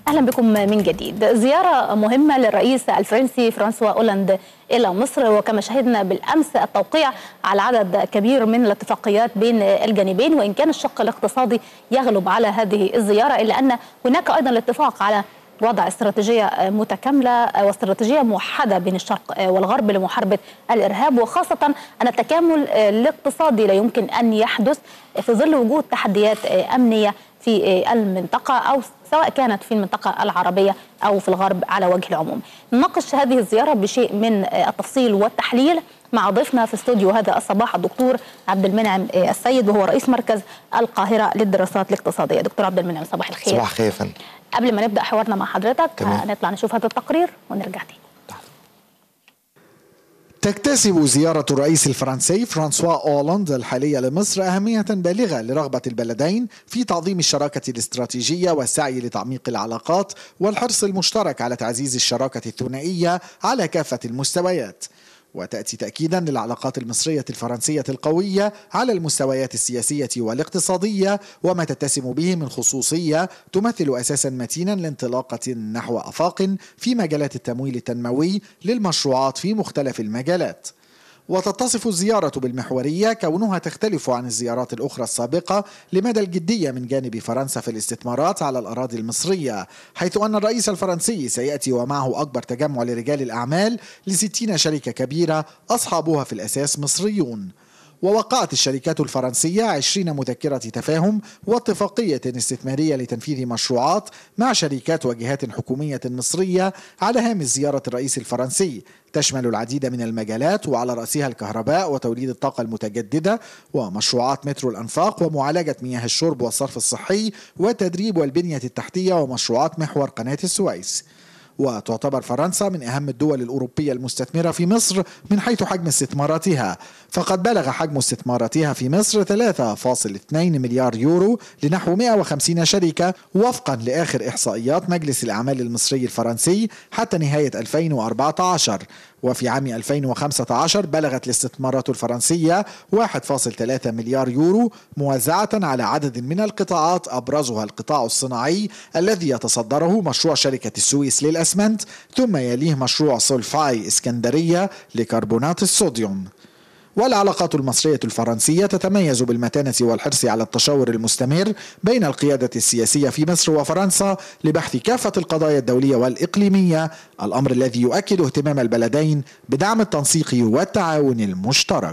اهلا بكم من جديد زياره مهمه للرئيس الفرنسي فرانسوا اولاند الى مصر وكما شهدنا بالامس التوقيع على عدد كبير من الاتفاقيات بين الجانبين وان كان الشق الاقتصادي يغلب على هذه الزياره الا ان هناك ايضا الاتفاق على وضع استراتيجيه متكامله واستراتيجيه موحده بين الشرق والغرب لمحاربه الارهاب وخاصه ان التكامل الاقتصادي لا يمكن ان يحدث في ظل وجود تحديات امنيه في المنطقه او سواء كانت في المنطقه العربيه او في الغرب على وجه العموم. نناقش هذه الزياره بشيء من التفصيل والتحليل مع ضيفنا في استوديو هذا الصباح الدكتور عبد المنعم السيد وهو رئيس مركز القاهره للدراسات الاقتصاديه. دكتور عبد المنعم صباح الخير. صباح الخير يا فندم. قبل ما نبدا حوارنا مع حضرتك هنطلع نشوف هذا التقرير ونرجع تاني. تكتسب زيارة الرئيس الفرنسي فرانسوا أولاند الحالية لمصر أهمية بالغة لرغبة البلدين في تعظيم الشراكة الاستراتيجية والسعي لتعميق العلاقات والحرص المشترك على تعزيز الشراكة الثنائية على كافة المستويات. وتأتي تأكيدا للعلاقات المصرية الفرنسية القوية على المستويات السياسية والاقتصادية وما تتسم به من خصوصية تمثل أساسا متينا لانطلاقة نحو أفاق في مجالات التمويل التنموي للمشروعات في مختلف المجالات. وتتصف الزيارة بالمحورية كونها تختلف عن الزيارات الأخرى السابقة لمدى الجدية من جانب فرنسا في الاستثمارات على الأراضي المصرية حيث أن الرئيس الفرنسي سيأتي ومعه أكبر تجمع لرجال الأعمال لستين شركة كبيرة أصحابها في الأساس مصريون ووقعت الشركات الفرنسية 20 مذكرة تفاهم واتفاقية استثمارية لتنفيذ مشروعات مع شركات وجهات حكومية مصرية على هامش زيارة الرئيس الفرنسي تشمل العديد من المجالات وعلى رأسها الكهرباء وتوليد الطاقة المتجددة ومشروعات مترو الأنفاق ومعالجة مياه الشرب والصرف الصحي والتدريب والبنية التحتية ومشروعات محور قناة السويس وتعتبر فرنسا من أهم الدول الأوروبية المستثمرة في مصر من حيث حجم استثماراتها فقد بلغ حجم استثماراتها في مصر 3.2 مليار يورو لنحو 150 شركة وفقا لآخر إحصائيات مجلس الأعمال المصري الفرنسي حتى نهاية 2014 وفي عام 2015 بلغت الاستثمارات الفرنسية 1.3 مليار يورو موزعة على عدد من القطاعات أبرزها القطاع الصناعي الذي يتصدره مشروع شركة السويس للأسمنت ثم يليه مشروع سولفاي اسكندرية لكربونات الصوديوم والعلاقات المصرية الفرنسية تتميز بالمتانة والحرص على التشاور المستمر بين القيادة السياسية في مصر وفرنسا لبحث كافة القضايا الدولية والإقليمية الأمر الذي يؤكد اهتمام البلدين بدعم التنسيق والتعاون المشترك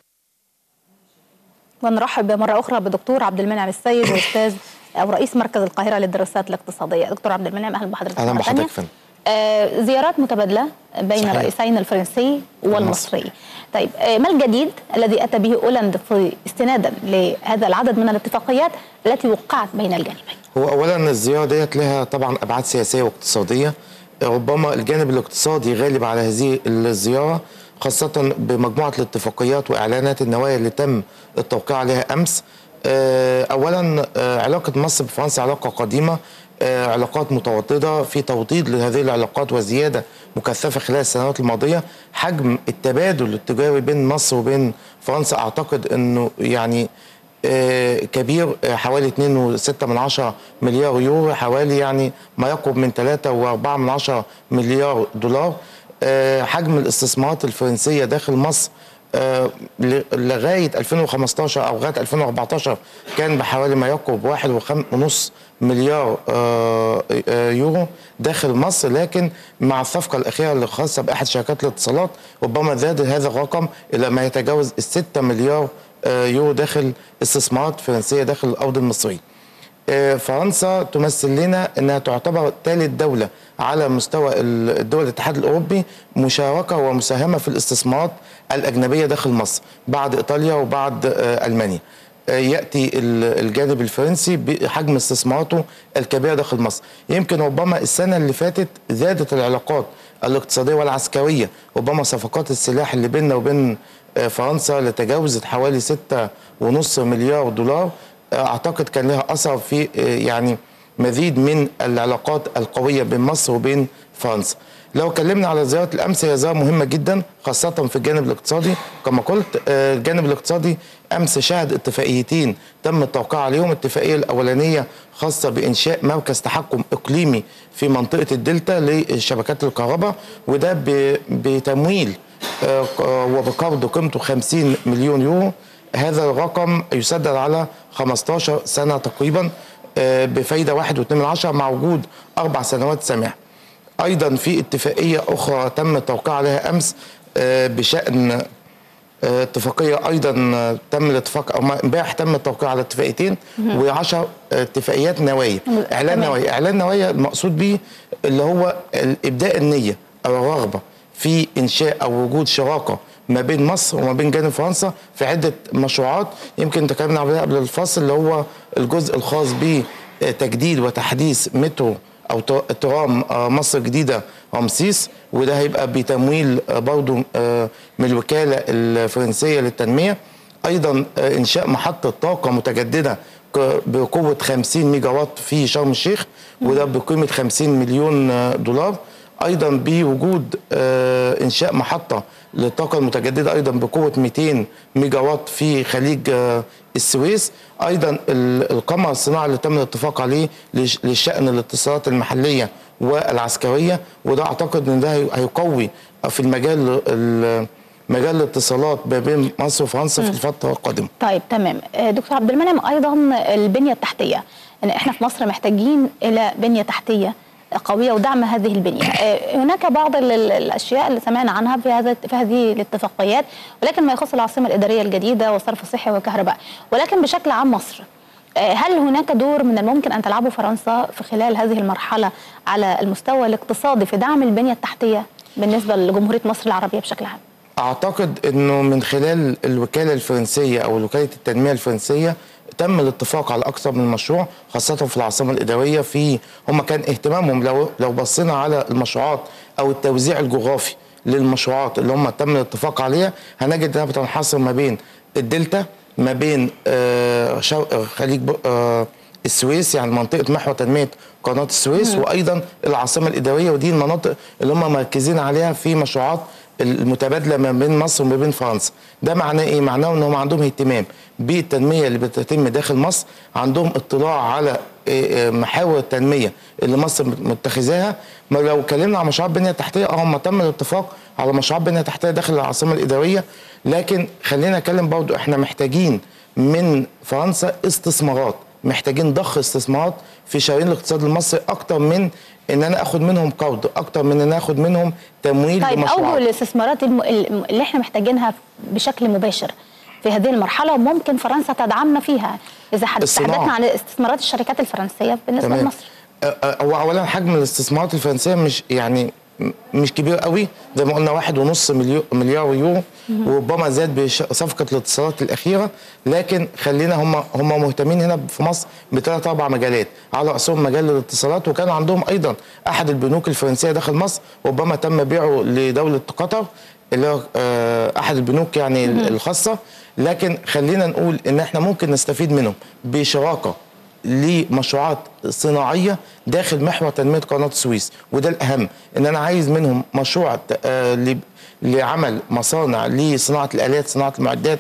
ونرحب مرة أخرى بدكتور عبد المنعم السيد أستاذ أو رئيس مركز القاهرة للدراسات الاقتصادية دكتور عبد المنعم أهلا بحضرتك أهلا بحضرتك فندم آه زيارات متبادلة بين صحيح. الرئيسين الفرنسي والمصري طيب آه ما الجديد الذي أتى به أولاند في استنادا لهذا العدد من الاتفاقيات التي وقعت بين الجانبين هو أولا الزيارة ديت لها طبعا أبعاد سياسية واقتصادية ربما الجانب الاقتصادي غالب على هذه الزيارة خاصة بمجموعة الاتفاقيات وإعلانات النوايا اللي تم التوقيع عليها أمس أولا علاقة مصر بفرنسا علاقة قديمة علاقات متوطدة في توطيد لهذه العلاقات وزيادة مكثفة خلال السنوات الماضية حجم التبادل التجاري بين مصر وبين فرنسا أعتقد أنه يعني كبير حوالي 2.6 من عشرة مليار يورو حوالي يعني ما يقرب من 3.4 من عشرة مليار دولار حجم الاستثمارات الفرنسية داخل مصر لغايه 2015 او لغايه 2014 كان بحوالي ما يقرب واحد ونص مليار يورو داخل مصر لكن مع الصفقه الاخيره اللي خاصه باحد شركات الاتصالات ربما زاد هذا الرقم الى ما يتجاوز ال 6 مليار يورو داخل استثمارات فرنسيه داخل الارض المصريه. فرنسا تمثل لنا انها تعتبر ثالث دوله على مستوى الدول الاتحاد الاوروبي مشاركه ومساهمه في الاستثمارات الاجنبيه داخل مصر بعد ايطاليا وبعد المانيا. ياتي الجانب الفرنسي بحجم استثماراته الكبيره داخل مصر يمكن ربما السنه اللي فاتت زادت العلاقات الاقتصاديه والعسكريه ربما صفقات السلاح اللي بيننا وبين فرنسا لتجاوزت حوالي 6.5 مليار دولار اعتقد كان لها اثر في يعني مزيد من العلاقات القويه بين مصر وبين فرنسا لو اتكلمنا على زياره الامس هي زياره مهمه جدا خاصه في الجانب الاقتصادي كما قلت آه، الجانب الاقتصادي امس شهد اتفاقيتين تم التوقيع عليهم الاتفاقيه الاولانيه خاصه بانشاء مركز تحكم اقليمي في منطقه الدلتا لشبكات الكهرباء وده ب- بتمويل آه، وبقرض قيمته 50 مليون يورو هذا الرقم يسدد على 15 سنه تقريبا آه، بفايده 1.2 مع وجود اربع سنوات سماح ايضا في اتفاقيه اخرى تم التوقيع عليها امس آه، بشان آه، اتفاقيه ايضا آه، تم الاتفاق او ما- امبارح تم التوقيع على اتفاقيتين و10 اتفاقيات نوايا اعلان تمام. نوايا اعلان نوايا المقصود به اللي هو ابداء النيه او الرغبه في انشاء او وجود شراكه ما بين مصر وما بين جانب فرنسا في عده مشروعات يمكن تكلمنا عليها قبل الفصل اللي هو الجزء الخاص بتجديد وتحديث مترو او ت- ترام آه، مصر الجديده رمسيس وده هيبقى بتمويل آه، برضو آه، من الوكاله الفرنسيه للتنميه ايضا آه، انشاء محطه طاقه متجدده ك- بقوه 50 ميجا وات في شرم الشيخ وده بقيمه 50 مليون آه، دولار ايضا بوجود آه، انشاء محطه للطاقه المتجدده ايضا بقوه 200 ميجا وات في خليج آه، السويس ايضا ال- القمر الصناعي اللي تم الاتفاق عليه لش- لشان الاتصالات المحليه والعسكريه وده اعتقد ان ده هي- هيقوي في المجال ال- مجال الاتصالات ما بين مصر وفرنسا في الفتره القادمه طيب تمام آه، دكتور عبد المنعم ايضا البنيه التحتيه ان احنا في مصر محتاجين الى بنيه تحتيه قويه ودعم هذه البنيه آه، هناك بعض ال- ال- الاشياء اللي سمعنا عنها في هذا في هذه الاتفاقيات ولكن ما يخص العاصمه الاداريه الجديده والصرف الصحي والكهرباء ولكن بشكل عام مصر آه، هل هناك دور من الممكن ان تلعبه فرنسا في خلال هذه المرحله على المستوى الاقتصادي في دعم البنيه التحتيه بالنسبه لجمهوريه مصر العربيه بشكل عام؟ اعتقد انه من خلال الوكاله الفرنسيه او وكاله التنميه الفرنسيه تم الاتفاق على اكثر من مشروع خاصه في العاصمه الاداريه في هم كان اهتمامهم لو لو بصينا على المشروعات او التوزيع الجغرافي للمشروعات اللي هم تم الاتفاق عليها هنجد انها بتنحصر ما بين الدلتا ما بين آه، شرق خليج ب- آه، السويس يعني منطقه محور تنميه قناه السويس وايضا العاصمه الاداريه ودي المناطق اللي هم مركزين عليها في مشروعات المتبادله ما بين مصر وما بين فرنسا ده معناه ايه معناه ان هم عندهم اهتمام بالتنميه اللي بتتم داخل مصر عندهم اطلاع على إيه، إيه، محاور التنميه اللي مصر متخذاها ما لو اتكلمنا عن مشروعات بنيه تحتيه اه هم تم الاتفاق على مشروعات بنيه تحتيه داخل العاصمه الاداريه لكن خلينا نتكلم برضو احنا محتاجين من فرنسا استثمارات محتاجين ضخ استثمارات في شرايين الاقتصاد المصري اكتر من ان انا اخد منهم قرض اكتر من ان انا اخد منهم تمويل طيب اوجه لمشروعات الاستثمارات الم... الم- اللي احنا محتاجينها بشكل مباشر في هذه المرحله وممكن فرنسا تدعمنا فيها اذا حد- الصناعة. تحدثنا عن استثمارات الشركات الفرنسيه بالنسبه تمام لمصر أه، أه، هو اولا حجم الاستثمارات الفرنسيه مش يعني م- مش كبير قوي زي ما قلنا واحد ونص مليو- مليار يورو وربما زاد بصفقه الاتصالات الاخيره لكن خلينا هم هم مهتمين هنا في مصر بثلاث اربع مجالات على راسهم مجال الاتصالات وكان عندهم ايضا احد البنوك الفرنسيه داخل مصر ربما تم بيعه لدوله قطر اللي هو آه، احد البنوك يعني الخاصه لكن خلينا نقول ان احنا ممكن نستفيد منهم بشراكه لمشروعات صناعيه داخل محور تنميه قناه السويس وده الاهم ان انا عايز منهم مشروع ت- آه، ل- لعمل مصانع لصناعه الالات صناعه المعدات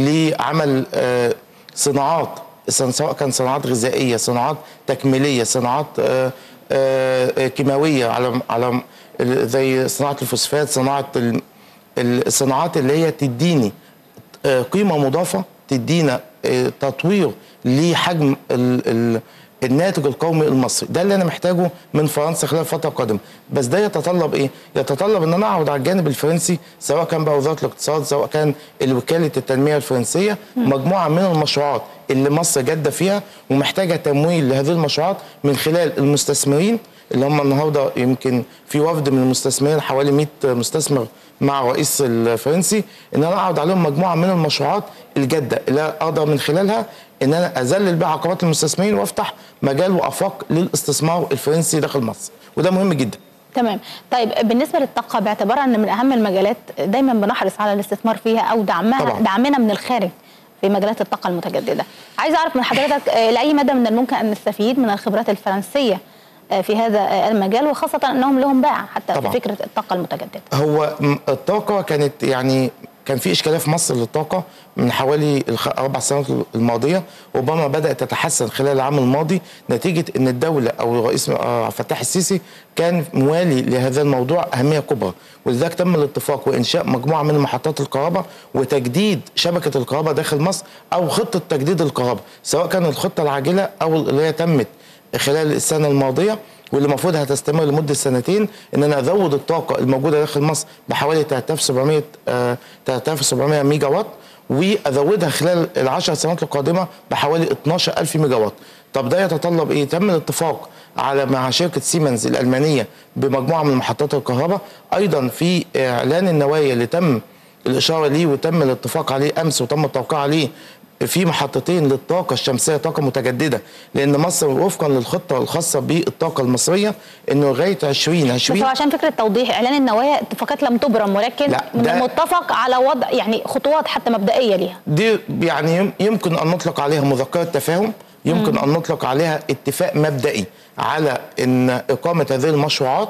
لعمل آه، صناعات صن- سواء كان صناعات غذائيه صناعات تكميليه صناعات آه، آه، آه، كيماويه على على ال- زي صناعه الفوسفات صناعه ال- الصناعات اللي هي تديني آه، قيمه مضافه تدينا آه، تطوير لحجم ال- ال- الناتج القومي المصري ده اللي انا محتاجه من فرنسا خلال الفتره القادمه بس ده يتطلب ايه يتطلب ان انا اقعد على الجانب الفرنسي سواء كان بقى وزاره الاقتصاد سواء كان وكاله التنميه الفرنسيه مجموعه من المشروعات اللي مصر جاده فيها ومحتاجه تمويل لهذه المشروعات من خلال المستثمرين اللي هم النهارده يمكن في وفد من المستثمرين حوالي 100 مستثمر مع الرئيس الفرنسي ان انا اقعد عليهم مجموعه من المشروعات الجاده اللي اقدر من خلالها ان انا اذلل بها عقبات المستثمرين وافتح مجال وافاق للاستثمار الفرنسي داخل مصر وده مهم جدا تمام طيب بالنسبه للطاقه باعتبارها ان من اهم المجالات دايما بنحرص على الاستثمار فيها او دعمها طبعاً. دعمنا من الخارج في في مجالات الطاقه المتجدده عايز اعرف من حضرتك آه، لاي مدى من الممكن ان نستفيد من الخبرات الفرنسيه آه، في هذا آه، المجال وخاصه انهم لهم باع حتى طبعاً. في فكره الطاقه المتجدده هو م- الطاقة كانت يعني كان في إشكالية في مصر للطاقة من حوالي الخ- أربع سنوات الماضية ربما بدأت تتحسن خلال العام الماضي نتيجة أن الدولة أو الرئيس آه، عبد الفتاح السيسي كان موالي لهذا الموضوع أهمية كبرى ولذلك تم الاتفاق وإنشاء مجموعة من محطات الكهرباء وتجديد شبكة الكهرباء داخل مصر أو خطة تجديد الكهرباء سواء كان الخطة العاجلة أو اللي هي تمت خلال السنة الماضية واللي المفروض هتستمر لمده سنتين ان انا ازود الطاقه الموجوده داخل مصر بحوالي 3700 آه 3700 ميجا وات وازودها خلال العشر سنوات القادمه بحوالي 12000 ميجا وات طب ده يتطلب ايه تم الاتفاق على مع شركه سيمنز الالمانيه بمجموعه من محطات الكهرباء ايضا في اعلان النوايا اللي تم الاشاره ليه وتم الاتفاق عليه امس وتم التوقيع عليه في محطتين للطاقة الشمسية طاقة متجددة لأن مصر وفقا للخطة الخاصة بالطاقة المصرية إنه لغاية 2020 بس هو عشان فكره توضيح اعلان النوايا اتفاقات لم تبرم ولكن لا، من ده- المتفق على وضع يعني خطوات حتى مبدئيه ليها دي يعني يم- يمكن ان نطلق عليها مذكره تفاهم يمكن ان نطلق عليها اتفاق مبدئي على ان اقامه هذه المشروعات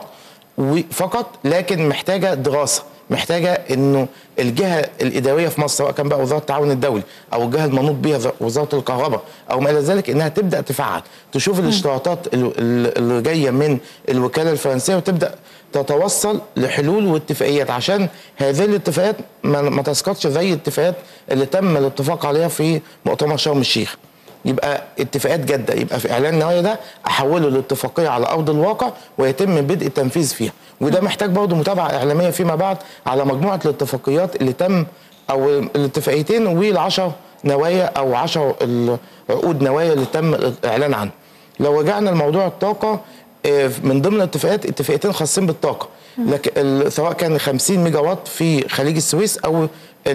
فقط لكن محتاجه دراسه محتاجه انه الجهه الاداريه في مصر سواء كان بقى وزاره التعاون الدولي او الجهه المنوط بها ز- وزاره الكهرباء او ما الى ذلك انها تبدا تفعل تشوف الاشتراطات ال- ال- اللي جايه من الوكاله الفرنسيه وتبدا تتوصل لحلول واتفاقيات عشان هذه الاتفاقيات ما, ما تسقطش زي الاتفاقيات اللي تم الاتفاق عليها في مؤتمر شرم الشيخ يبقى اتفاقات جاده يبقى في اعلان النوايا ده احوله لاتفاقيه على ارض الواقع ويتم بدء التنفيذ فيها وده محتاج برضه متابعه اعلاميه فيما بعد على مجموعه الاتفاقيات اللي تم او الاتفاقيتين والعشر نوايا او عشر عقود نوايا اللي تم الاعلان عنها لو رجعنا لموضوع الطاقه آه، من ضمن الاتفاقات اتفاقيتين خاصين بالطاقه لكن ال- سواء كان 50 ميجا وات في خليج السويس او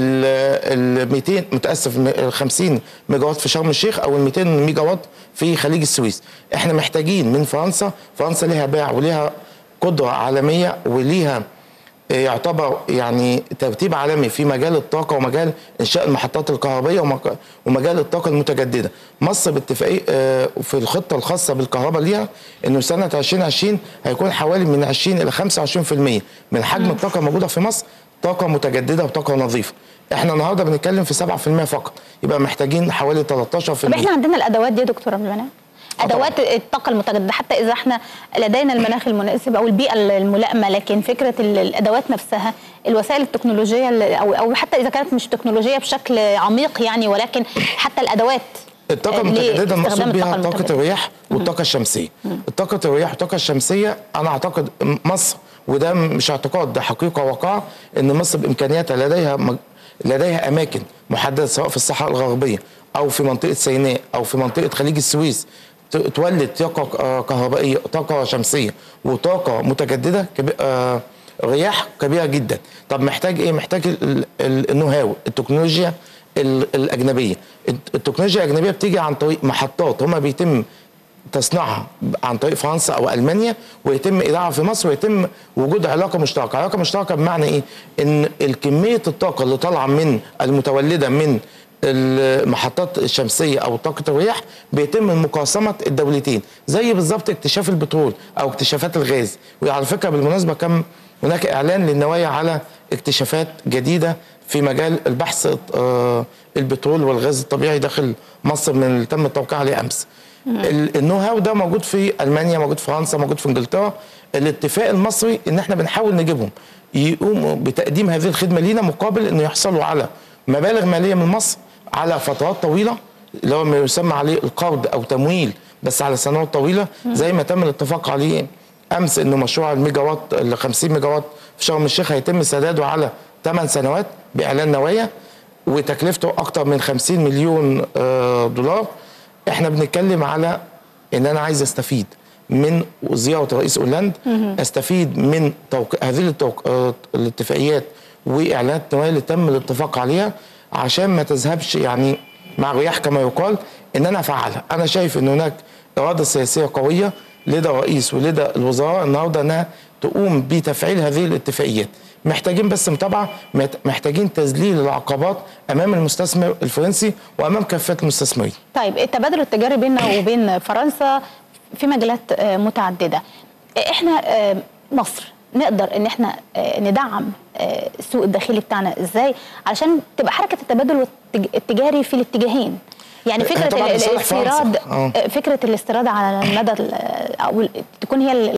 ال 200 متاسف ال 50 ميجا وات في شرم الشيخ او ال 200 ميجا وات في خليج السويس احنا محتاجين من فرنسا فرنسا ليها باع وليها قدره عالميه وليها يعتبر يعني ترتيب عالمي في مجال الطاقه ومجال انشاء المحطات الكهربائيه ومك- ومجال الطاقه المتجدده. مصر باتفاقيه آه، في الخطه الخاصه بالكهرباء ليها انه سنه 2020 هيكون حوالي من 20 الى 25% من حجم الطاقه الموجوده في مصر طاقه متجدده وطاقه نظيفه. احنا النهارده بنتكلم في 7% فقط يبقى محتاجين حوالي 13% طب احنا عندنا الادوات دي يا دكتوره بالمنى آه ادوات الطاقه المتجدده حتى اذا احنا لدينا المناخ المناسب او البيئه الملائمه لكن فكره ال- الادوات نفسها الوسائل التكنولوجيه اللي- او او حتى اذا كانت مش تكنولوجيه بشكل عميق يعني ولكن حتى الادوات الطاقة آه، المتجددة لاستخدام المقصود بها الطاقة طاقة المتجددة. الرياح والطاقة الشمسية. الطاقة الرياح والطاقة الشمسية أنا أعتقد مصر وده مش اعتقاد ده حقيقة واقعة إن مصر بإمكانياتها لديها مج... لديها أماكن محددة سواء في الصحراء الغربية أو في منطقة سيناء أو في منطقة خليج السويس ت- تولد طاقة آه، كهربائية طاقة شمسية وطاقة متجددة كبي... آه، رياح كبيرة جدا طب محتاج إيه؟ محتاج ال- ال- النو هاو التكنولوجيا ال- الاجنبيه الت- التكنولوجيا الاجنبيه بتيجي عن طريق محطات هما بيتم تصنيعها عن طريق فرنسا او المانيا ويتم ايداعها في مصر ويتم وجود علاقه مشتركه، علاقه مشتركه بمعنى ايه؟ ان الكميه الطاقه اللي طالعه من المتولده من المحطات الشمسيه او طاقه الرياح بيتم مقاسمه الدولتين زي بالظبط اكتشاف البترول او اكتشافات الغاز وعلى فكره بالمناسبه كم هناك اعلان للنوايا على اكتشافات جديده في مجال البحث آه، البترول والغاز الطبيعي داخل مصر من اللي تم التوقيع عليه امس. ال- النو هاو ده موجود في المانيا موجود في فرنسا موجود في انجلترا الاتفاق المصري ان احنا بنحاول نجيبهم يقوموا بتقديم هذه الخدمه لينا مقابل انه يحصلوا على مبالغ ماليه من مصر على فترات طويله اللي هو ما يسمى عليه القرض او تمويل بس على سنوات طويله زي ما تم الاتفاق عليه امس انه مشروع الميجا وات ال 50 ميجا وات في شرم الشيخ هيتم سداده على 8 سنوات باعلان نوايا وتكلفته اكتر من 50 مليون آه، دولار احنا بنتكلم على ان انا عايز استفيد من زياره رئيس اولاند استفيد من توق... هذه التوق... آه، الاتفاقيات واعلانات النوايا اللي تم الاتفاق عليها عشان ما تذهبش يعني مع رياح كما يقال ان انا افعلها انا شايف ان هناك اراده سياسيه قويه لدى الرئيس ولدى الوزراء النهارده انها تقوم بتفعيل هذه الاتفاقيات محتاجين بس متابعه مت- محتاجين تذليل العقبات امام المستثمر الفرنسي وامام كافه المستثمرين طيب التبادل التجاري بيننا وبين فرنسا في مجالات آه، متعدده احنا آه، مصر نقدر ان احنا آه، ندعم آه، السوق الداخلي بتاعنا ازاي علشان تبقى حركه التبادل والتج- التجاري في الاتجاهين يعني إحنا فكره طبعاً ال- لصالح فرنسا. الاستيراد آه. آه، فكره الاستيراد على المدى ال- او ال- تكون هي ال-